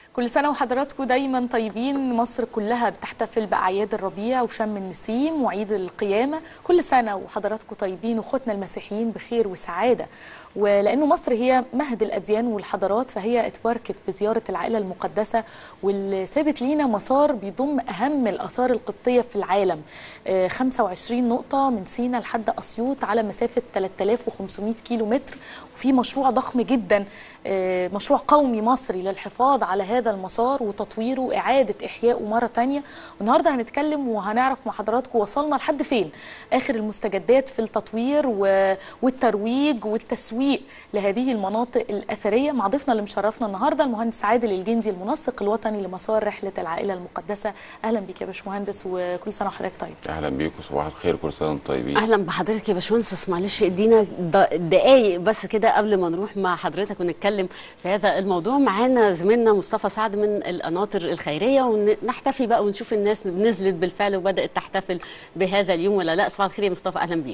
كل سنة وحضراتكم دايما طيبين مصر كلها بتحتفل بأعياد الربيع وشم النسيم وعيد القيامة كل سنة وحضراتكم طيبين وأخوتنا المسيحيين بخير وسعادة ولأنه مصر هي مهد الأديان والحضارات فهي اتباركت بزيارة العائلة المقدسة واللي سابت لينا مسار بيضم أهم الآثار القبطية في العالم آه، 25 نقطة من سينا لحد أسيوط على مسافة 3500 كيلو متر وفي مشروع ضخم جدا آه، مشروع قومي مصري للحفاظ على هذا المسار وتطويره وإعادة إحيائه مرة تانية والنهاردة هنتكلم وهنعرف مع حضراتكم وصلنا لحد فين آخر المستجدات في التطوير و- والترويج والتسويق لهذه المناطق الأثرية مع ضيفنا اللي مشرفنا النهاردة المهندس عادل الجندي المنسق الوطني لمسار رحلة العائلة المقدسة أهلا بك يا باشمهندس وكل سنة وحضرتك طيب اهلا بيكم صباح الخير كل سنه وانتم طيبين اهلا بحضرتك يا باشمهندس بس معلش ادينا د- دقايق بس كده قبل ما نروح مع حضرتك ونتكلم في هذا الموضوع معانا زميلنا مصطفى سعد من القناطر الخيريه ونحتفي بقى ونشوف الناس نزلت بالفعل وبدات تحتفل بهذا اليوم ولا لا صباح الخير يا مصطفى اهلا بيك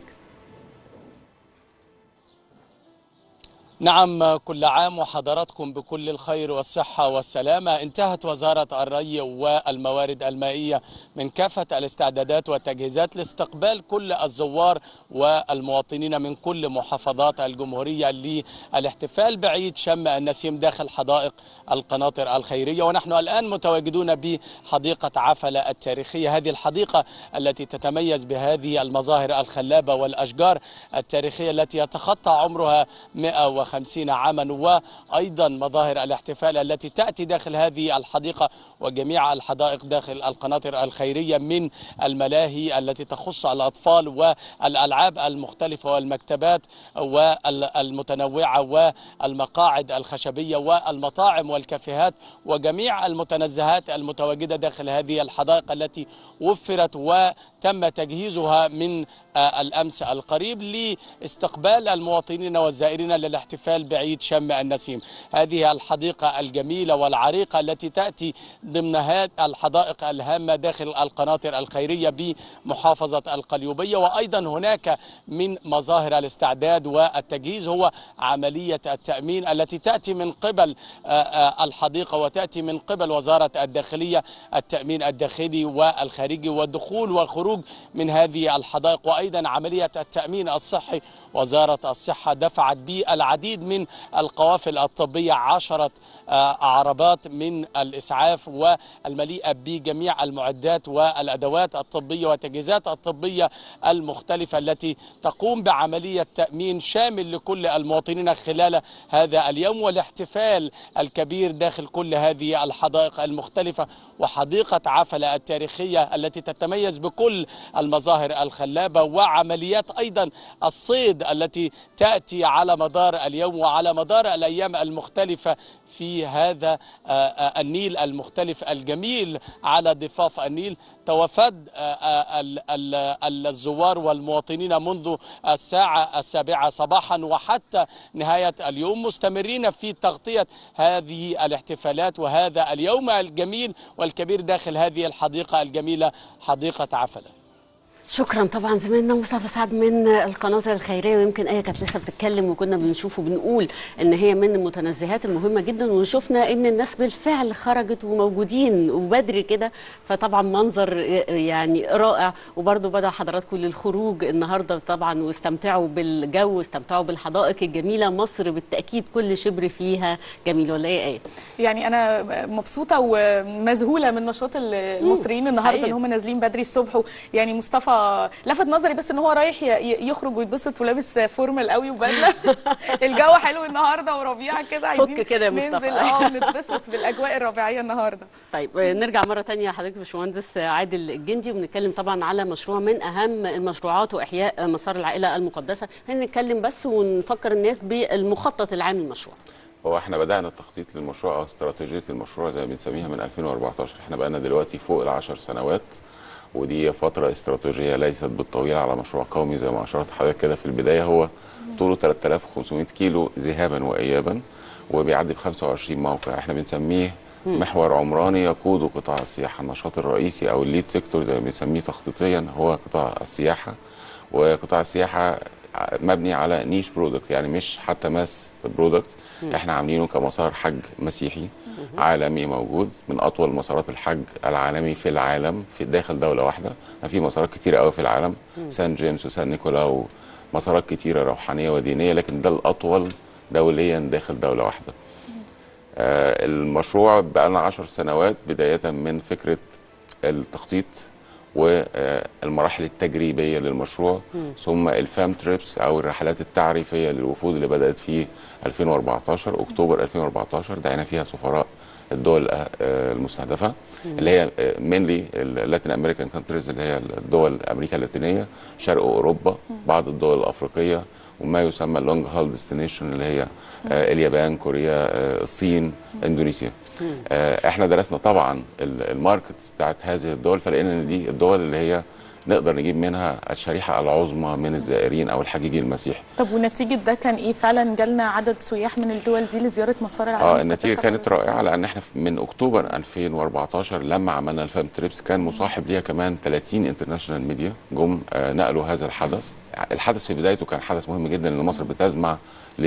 نعم كل عام وحضراتكم بكل الخير والصحة والسلامة انتهت وزارة الري والموارد المائية من كافة الاستعدادات والتجهيزات لاستقبال كل الزوار والمواطنين من كل محافظات الجمهورية للاحتفال بعيد شم النسيم داخل حدائق القناطر الخيرية ونحن الآن متواجدون بحديقة عفلة التاريخية هذه الحديقة التي تتميز بهذه المظاهر الخلابة والأشجار التاريخية التي يتخطى عمرها 150 عاما وأيضا مظاهر الاحتفال التي تأتي داخل هذه الحديقة وجميع الحدائق داخل القناطر الخيرية من الملاهي التي تخص الأطفال والألعاب المختلفة والمكتبات والمتنوعة والمقاعد الخشبية والمطاعم والكافيهات وجميع المتنزهات المتواجدة داخل هذه الحدائق التي وفرت وتم تجهيزها من آه، الأمس القريب لاستقبال المواطنين والزائرين للاحتفال بعيد شم النسيم هذه الحديقة الجميلة والعريقة التي تأتي ضمن هذه الحدائق الهامة داخل القناطر الخيرية بمحافظة القليوبية وأيضا هناك من مظاهر الاستعداد والتجهيز هو عملية التأمين التي تأتي من قبل آه، آه، الحديقة وتأتي من قبل وزارة الداخلية التأمين الداخلي والخارجي والدخول والخروج من هذه الحدائق وأيضا عملية التأمين الصحي وزارة الصحة دفعت بالعديد من القوافل الطبية عشرة آه، عربات من الإسعاف والمليئة بجميع المعدات والأدوات الطبية والتجهيزات الطبية المختلفة التي تقوم بعملية تأمين شامل لكل المواطنين خلال هذا اليوم والاحتفال الكبير داخل كل هذه الحدائق المختلفة وحديقة عفلة التاريخية التي تتميز بكل المظاهر الخلابة وعمليات أيضا الصيد التي تأتي على مدار اليوم وعلى مدار الأيام المختلفة في هذا آه، آه، النيل المختلف الجميل على ضفاف النيل توافد آه، آه، ال- ال- الزوار والمواطنين منذ الساعة السابعة صباحا وحتى نهاية اليوم مستمرين في تغطية هذه الاحتفالات وهذا اليوم الجميل والكبير داخل هذه الحديقة الجميلة حديقة عفلة شكرا طبعا زميلنا مصطفى سعد من القناطر الخيريه ويمكن ايه كانت لسه بتتكلم وكنا بنشوف وبنقول ان هي من المتنزهات المهمه جدا وشفنا ان الناس بالفعل خرجت وموجودين وبدري كده فطبعا منظر يعني رائع وبرضه بدا حضراتكم للخروج النهارده طبعا واستمتعوا بالجو واستمتعوا بالحدائق الجميله مصر بالتاكيد كل شبر فيها جميل ولا ايه ايه يعني انا مبسوطه ومذهوله من نشاط المصريين النهارده حقيقي. ان هم نازلين بدري الصبح يعني مصطفى لفت نظري بس ان هو رايح ي- ي- يخرج ويتبسط ولابس فورمال قوي وبدله الجو حلو النهارده وربيع كده عايزين كده يا مصطفى. ننزل اه نتبسط بالاجواء الربيعيه النهارده طيب آه، نرجع مرة تانية حضرتك باشمهندس عادل الجندي وبنتكلم طبعا على مشروع من أهم المشروعات وإحياء مسار العائلة المقدسة هنتكلم بس ونفكر الناس بالمخطط العام للمشروع هو احنا بدانا التخطيط للمشروع او استراتيجيه المشروع زي ما بنسميها من 2014 احنا بقالنا دلوقتي فوق العشر سنوات ودي فتره استراتيجيه ليست بالطويله على مشروع قومي زي ما اشرت حضرتك كده في البدايه هو طوله 3500 كيلو ذهابا وايابا وبيعدي ب 25 موقع احنا بنسميه محور عمراني يقود قطاع السياحه النشاط الرئيسي او الليد سيكتور زي ما بنسميه تخطيطيا هو قطاع السياحه وقطاع السياحه مبني على نيش برودكت يعني مش حتى ماس برودكت احنا عاملينه كمسار حج مسيحي عالمي موجود من اطول مسارات الحج العالمي في العالم في داخل دوله واحده في مسارات كتيره قوي في العالم سان جيمس وسان نيكولاو مسارات كتيره روحانيه ودينيه لكن ده الاطول دوليا داخل دوله واحده آه، المشروع بقى لنا 10 سنوات بدايه من فكره التخطيط والمراحل التجريبيه للمشروع ثم الفام تريبس او الرحلات التعريفيه للوفود اللي بدات في 2014 اكتوبر 2014 دعينا فيها سفراء الدول آه، المستهدفه اللي هي مينلي اللاتين امريكان كونتريز اللي هي الدول امريكا اللاتينيه شرق اوروبا بعض الدول الافريقيه وما يسمى اللونج هول ديستنيشن اللي هي آه، اليابان كوريا آه، الصين اندونيسيا آه، احنا درسنا طبعا ال- الماركتس بتاعت هذه الدول فلقينا ان دي الدول اللي هي نقدر نجيب منها الشريحه العظمى من الزائرين او الحجيجي المسيحي طب ونتيجه ده كان ايه فعلا جالنا عدد سياح من الدول دي لزياره مسار العالم اه النتيجه المقدسة كانت ولا- رائعه لان احنا في- من اكتوبر 2014 لما عملنا الفام تريبس كان مصاحب ليها كمان 30 انترناشونال ميديا جم آه نقلوا هذا الحدث الحدث في بدايته كان حدث مهم جدا ان مصر بتزمع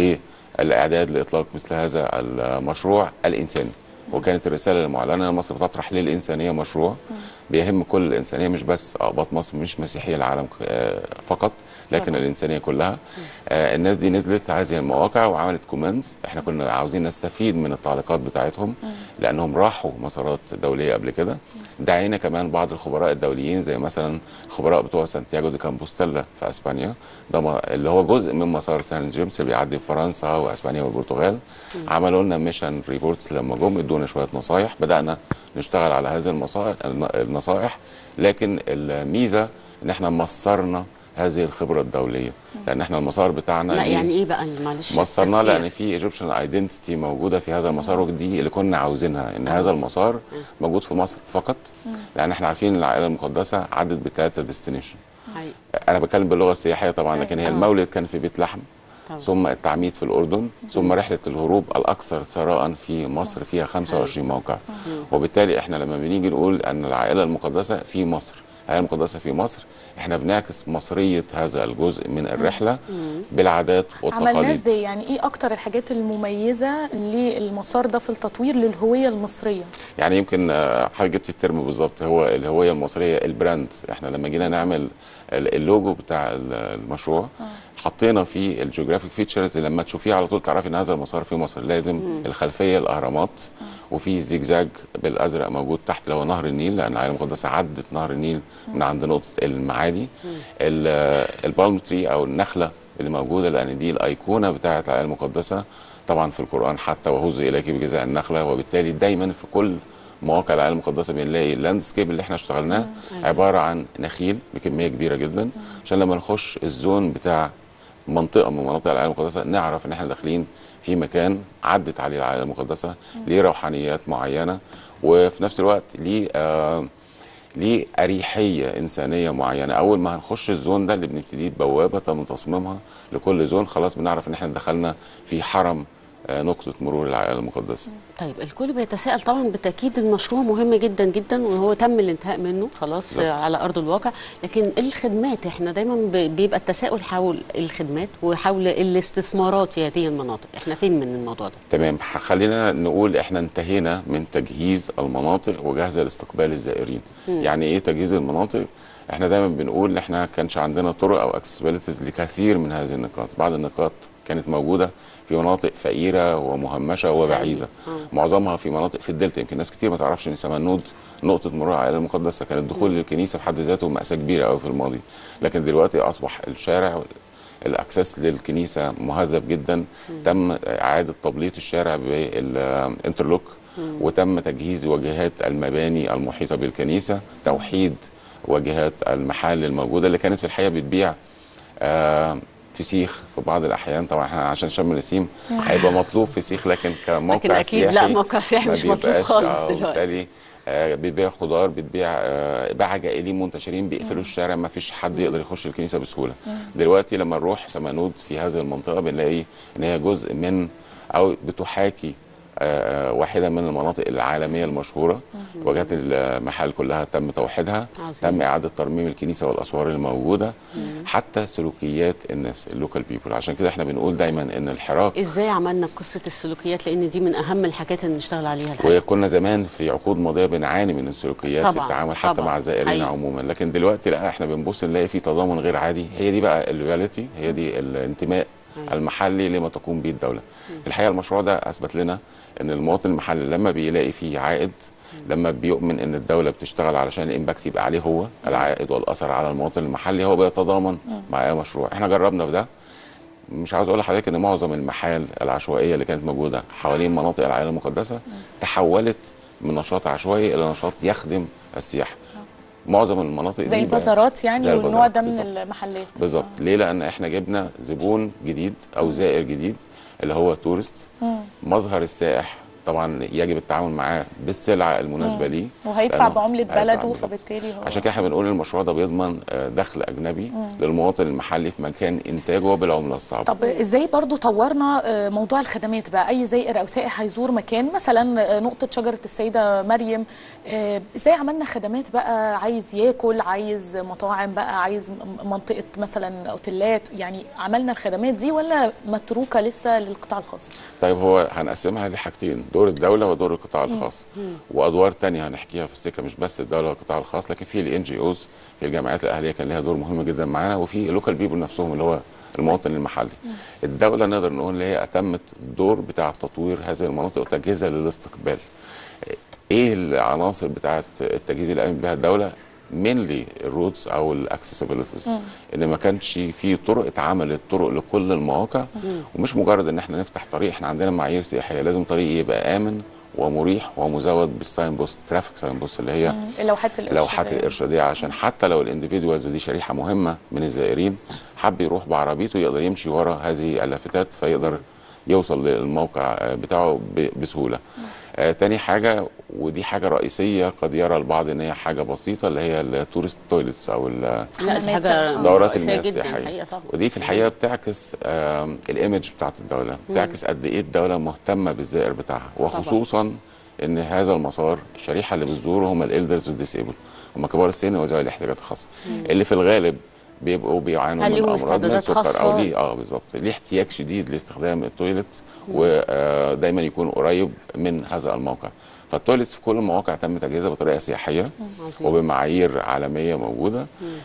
للاعداد لاطلاق مثل هذا المشروع الانساني وكانت الرساله المعلنه ان مصر بتطرح للانسانيه مشروع بيهم كل الانسانيه مش بس اقباط مصر مش مسيحيه العالم آه، فقط لكن الانسانيه كلها آه، الناس دي نزلت هذه المواقع وعملت كومنتس احنا كنا عاوزين نستفيد من التعليقات بتاعتهم لانهم راحوا مسارات دوليه قبل كده دعينا كمان بعض الخبراء الدوليين زي مثلا الخبراء بتوع سانتياغو دي كامبوستيلا في اسبانيا ده ما- اللي هو جزء من مسار سان جيمس اللي بيعدي في فرنسا واسبانيا والبرتغال عملوا لنا ميشن ريبورتس لما جم ادونا شويه نصايح بدانا نشتغل على هذه المصائح النصائح لكن الميزه ان احنا مصرنا هذه الخبره الدوليه لان احنا المسار بتاعنا لا ليه- يعني ايه بقى معلش مصرناه تفسير. لان في ايجيبشن ايدنتيتي موجوده في هذا المسار ودي اللي كنا عاوزينها ان هذا المسار موجود في مصر فقط لان احنا عارفين ان العائله المقدسه عدت بثلاثه ديستنيشن حقيقي. انا بتكلم باللغه السياحيه طبعا لكن هي آه. المولد كان في بيت لحم طبعا. ثم التعميد في الاردن ثم رحله الهروب الاكثر ثراء في مصر فيها 25 موقع وبالتالي احنا لما بنيجي نقول ان العائله المقدسه في مصر العائله المقدسه في مصر احنا بنعكس مصريه هذا الجزء من الرحله بالعادات عملناه والتقاليد ازاي يعني ايه اكتر الحاجات المميزه للمسار ده في التطوير للهويه المصريه يعني يمكن آه، حضرتك جبت الترم بالظبط هو الهويه المصريه البراند احنا لما جينا نعمل ال- اللوجو بتاع ال- المشروع حطينا فيه الجيوغرافيك فيتشرز لما تشوفيه على طول تعرفي ان هذا المسار في مصر لازم الخلفيه الاهرامات وفي زيجزاج بالازرق موجود تحت اللي هو نهر النيل لان العائله المقدسه عدت نهر النيل من عند نقطه المعادي ال- البالم تري او النخله اللي موجوده لان دي الايقونه بتاعه العائله المقدسه طبعا في القران حتى وهز اليك بجذع النخله وبالتالي دايما في كل مواقع العائله المقدسه بنلاقي اللاندسكيب اللي احنا اشتغلناه عباره عن نخيل بكميه كبيره جدا عشان لما نخش الزون بتاع منطقه من مناطق العائله المقدسه نعرف ان احنا داخلين في مكان عدت عليه العائله المقدسه ليه روحانيات معينه وفي نفس الوقت ليه آه ليه اريحيه انسانيه معينه اول ما هنخش الزون ده اللي بنبتدي بوابه تم تصميمها لكل زون خلاص بنعرف ان احنا دخلنا في حرم آه، نقطه مرور العائله المقدسه طيب الكل بيتساءل طبعا بالتاكيد المشروع مهم جدا جدا وهو تم الانتهاء منه خلاص بالظبط. آه، على ارض الواقع لكن الخدمات احنا دايما ب- بيبقى التساؤل حول الخدمات وحول الاستثمارات في هذه المناطق احنا فين من الموضوع ده تمام ح- خلينا نقول احنا انتهينا من تجهيز المناطق وجاهزه لاستقبال الزائرين يعني ايه تجهيز المناطق احنا دايما بنقول ان احنا كانش عندنا طرق او اكسسبيليتيز لكثير من هذه النقاط بعض النقاط كانت موجوده في مناطق فقيره ومهمشه وبعيده معظمها في مناطق في الدلتا يمكن ناس كتير ما تعرفش ان سمنود نقطه مرور العائله المقدسه كان الدخول للكنيسه في حد ذاته ماساه كبيره قوي في الماضي لكن دلوقتي اصبح الشارع الاكسس للكنيسه مهذب جدا تم اعاده تبليط الشارع بالانترلوك وتم تجهيز واجهات المباني المحيطه بالكنيسه توحيد واجهات المحال الموجوده اللي كانت في الحقيقه بتبيع آه، فسيخ في بعض الاحيان طبعا احنا عشان شم النسيم هيبقى مطلوب فسيخ لكن كموقع لكن أكيد لا، سياحي موقع سياحي ما مش مطلوب بيبقاش، خالص آه، دلوقتي. وبالتالي آه، بتبيع خضار بتبيع آه، باعة جائلين منتشرين بيقفلوا الشارع ما فيش حد يقدر يخش الكنيسه بسهوله دلوقتي لما نروح سمنود في هذه المنطقه بنلاقي ان هي جزء من او بتحاكي آه، واحده من المناطق العالميه المشهوره واجهات المحل كلها تم توحيدها عظيم. تم اعاده ترميم الكنيسه والاسوار الموجوده حتى سلوكيات الناس اللوكال بيبول عشان كده احنا بنقول دايما ان الحراك ازاي عملنا قصه السلوكيات لان دي من اهم الحاجات اللي نشتغل عليها الحقيقه وكنا زمان في عقود ماضيه بنعاني من السلوكيات في طبعاً، التعامل حتى طبعاً، مع الزائرين حقيقي. عموما لكن دلوقتي لا احنا بنبص نلاقي في تضامن غير عادي هي دي بقى اللويالتي هي دي الانتماء أيوة. المحلي لما تقوم به الدوله الحقيقه المشروع ده اثبت لنا ان المواطن المحلي لما بيلاقي فيه عائد لما بيؤمن ان الدوله بتشتغل علشان الامباكت يبقى عليه هو العائد والاثر على المواطن المحلي هو بيتضامن مع اي مشروع احنا جربنا في ده مش عاوز اقول لحضرتك ان معظم المحال العشوائيه اللي كانت موجوده حوالين مناطق العائله المقدسه تحولت من نشاط عشوائي الى نشاط يخدم السياحه معظم المناطق زي دي بقى- البازارات يعني زي والنوع البازارات، ده من بالظبط. المحلات بالظبط ليه لان احنا جبنا زبون جديد او زائر جديد اللي هو تورست مظهر السائح طبعا يجب التعامل معاه بالسلعه المناسبه ليه وهيدفع لأنه بعملة هيدفع بلده بالظبط. فبالتالي هو عشان كده احنا بنقول المشروع ده بيضمن آه، دخل اجنبي للمواطن المحلي في مكان انتاجه بالعمله الصعبه طب ازاي برضو طورنا آه، موضوع الخدمات بقى اي زائر او سائح هيزور مكان مثلا آه، نقطه شجره السيده مريم آه، ازاي عملنا خدمات بقى عايز ياكل عايز مطاعم بقى عايز م- منطقه مثلا اوتيلات يعني عملنا الخدمات دي ولا متروكه لسه للقطاع الخاص طيب هو هنقسمها لحاجتين دور الدوله ودور القطاع الخاص وادوار تانية هنحكيها في السكه مش بس الدوله والقطاع الخاص لكن في الان جي اوز في الجمعيات الاهليه كان لها دور مهم جدا معانا وفي اللوكال بيبل نفسهم اللي هو المواطن المحلي الدوله نقدر نقول ان هي اتمت الدور بتاع تطوير هذه المناطق وتجهيزها للاستقبال ايه العناصر بتاعه التجهيز اللي قامت بها الدوله مينلي الرودز او الاكسسبيلتيز ان ما كانش في طرق اتعملت طرق لكل المواقع ومش مجرد ان احنا نفتح طريق احنا عندنا معايير سياحيه لازم طريق يبقى امن ومريح ومزود بالساين بوست ترافيك ساين بوست اللي هي اللوحات الارشاديه لوحات الارشاديه عشان حتى لو الانديفيدوالز دي شريحه مهمه من الزائرين حب يروح بعربيته يقدر يمشي ورا هذه اللافتات فيقدر يوصل للموقع آه، بتاعه ب- بسهوله. آه تاني حاجه ودي حاجه رئيسيه قد يرى البعض ان هي حاجه بسيطه اللي هي التورست تويلتس او ال- لا دي حاجه دورات رئيسية المياه جدا السياحيه الحقيقه طبعا ودي في الحقيقه بتعكس آم، الايمج بتاعت الدوله بتعكس قد ايه الدوله مهتمه بالزائر بتاعها وخصوصا ان هذا المسار الشريحه اللي بتزوره هم الالدرز والديسيبل هم كبار السن وذوي الاحتياجات الخاصه اللي في الغالب بيبقوا بيعانوا هل من ليهم امراض من استعدادات سكر خاصة؟ او ليه اه بالظبط ليه احتياج شديد لاستخدام التويلت ودايما يكون قريب من هذا الموقع فالتويلتس في كل المواقع تم تجهيزها بطريقه سياحيه عظيم. وبمعايير عالميه موجوده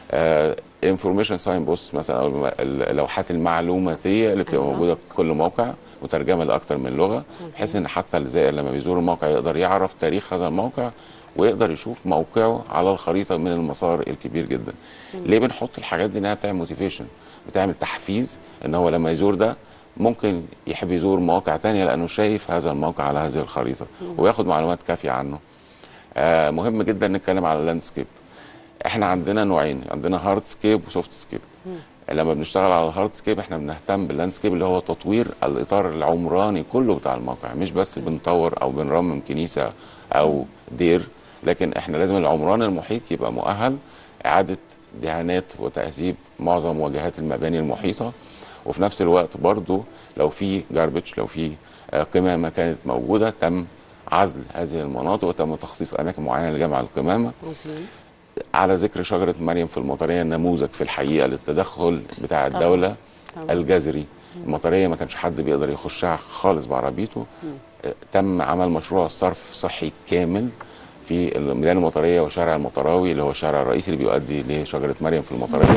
انفورميشن ساين بوست مثلا او الم- اللوحات المعلوماتيه اللي بتبقى أيوة. موجوده في كل موقع مترجمه لاكثر من لغه بحيث ان حتى الزائر لما بيزور الموقع يقدر يعرف تاريخ هذا الموقع ويقدر يشوف موقعه على الخريطه من المسار الكبير جدا ليه بنحط الحاجات دي انها بتعمل موتيفيشن بتعمل تحفيز ان هو لما يزور ده ممكن يحب يزور مواقع تانية لانه شايف هذا الموقع على هذه الخريطه وياخد معلومات كافيه عنه آه مهم جدا نتكلم على اللاندسكيب احنا عندنا نوعين عندنا هارد سكيب وسوفت سكيب لما بنشتغل على الهارد سكيب احنا بنهتم باللاندسكيب اللي هو تطوير الاطار العمراني كله بتاع الموقع مش بس بنطور او بنرمم كنيسه او دير لكن احنا لازم العمران المحيط يبقى مؤهل اعاده دهانات وتهذيب معظم واجهات المباني المحيطه وفي نفس الوقت برضو لو في جاربج لو في آه، قمامه كانت موجوده تم عزل هذه المناطق وتم تخصيص اماكن معينه لجمع القمامه عظيم على ذكر شجرة مريم في المطرية نموذج في الحقيقة للتدخل بتاع طبعاً. الدولة طبعاً. الجذري المطرية ما كانش حد بيقدر يخشها خالص بعربيته آه، تم عمل مشروع صرف صحي كامل في الميدان المطرية وشارع المطراوي اللي هو الشارع الرئيسي اللي بيؤدي لشجرة مريم في المطرية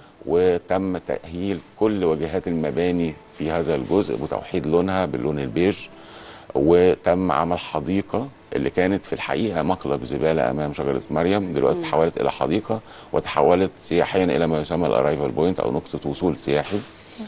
وتم تأهيل كل واجهات المباني في هذا الجزء بتوحيد لونها باللون البيج وتم عمل حديقة اللي كانت في الحقيقة مقلب زبالة أمام شجرة مريم دلوقتي تحولت إلى حديقة وتحولت سياحيا إلى ما يسمى الأرايفل بوينت أو نقطة وصول سياحي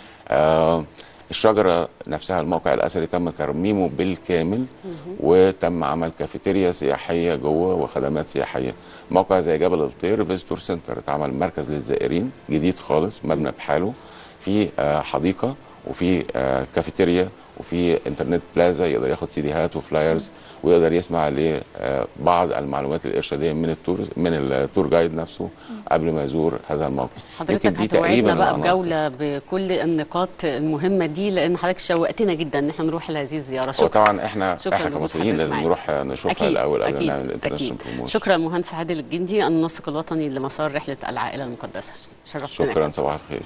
آه الشجرة نفسها الموقع الأثري تم ترميمه بالكامل وتم عمل كافيتيريا سياحية جوه وخدمات سياحية موقع زي جبل الطير فيزيتور سنتر اتعمل مركز للزائرين جديد خالص مبنى بحاله في آه، حديقة وفي آه، كافيتيريا وفي انترنت بلازا يقدر ياخد سيديهات وفلايرز ويقدر يسمع لبعض المعلومات الارشاديه من التور من التور جايد نفسه قبل ما يزور هذا الموقع حضرتك يمكن دي هتوعدنا تقريبا بقى العناصر. بجوله بكل النقاط المهمه دي لان حضرتك شوقتنا جدا ان احنا نروح لهذه الزياره شكرا وطبعا احنا شكراً احنا لوجود كمصريين حضرتك لازم معانا. نروح نشوفها الاول قبل ما نعمل الانترناشونال بروموشن شكرا مهندس عادل الجندي الناقل الوطني لمسار رحله العائله المقدسه شرفتنا شكرا صباح الخير